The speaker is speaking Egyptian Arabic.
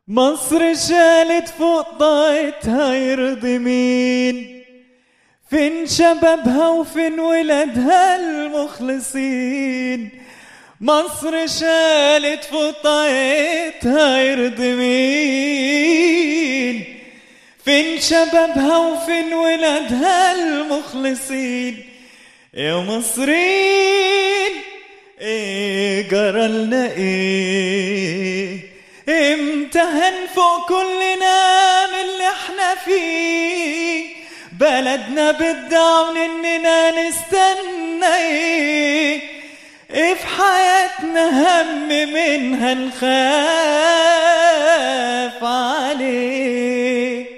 مصر شالت فوق طاقتها يرضي مين فين شبابها وفين ولادها المخلصين مصر شالت فوق طاقتها يرضي مين فين شبابها وفين ولادها المخلصين يا مصرين ايه جرالنا ايه امتى هنفوق كلنا من اللي احنا فيه بلدنا بدعون اننا نستنى ايه ايه في حياتنا هم منها نخاف عليه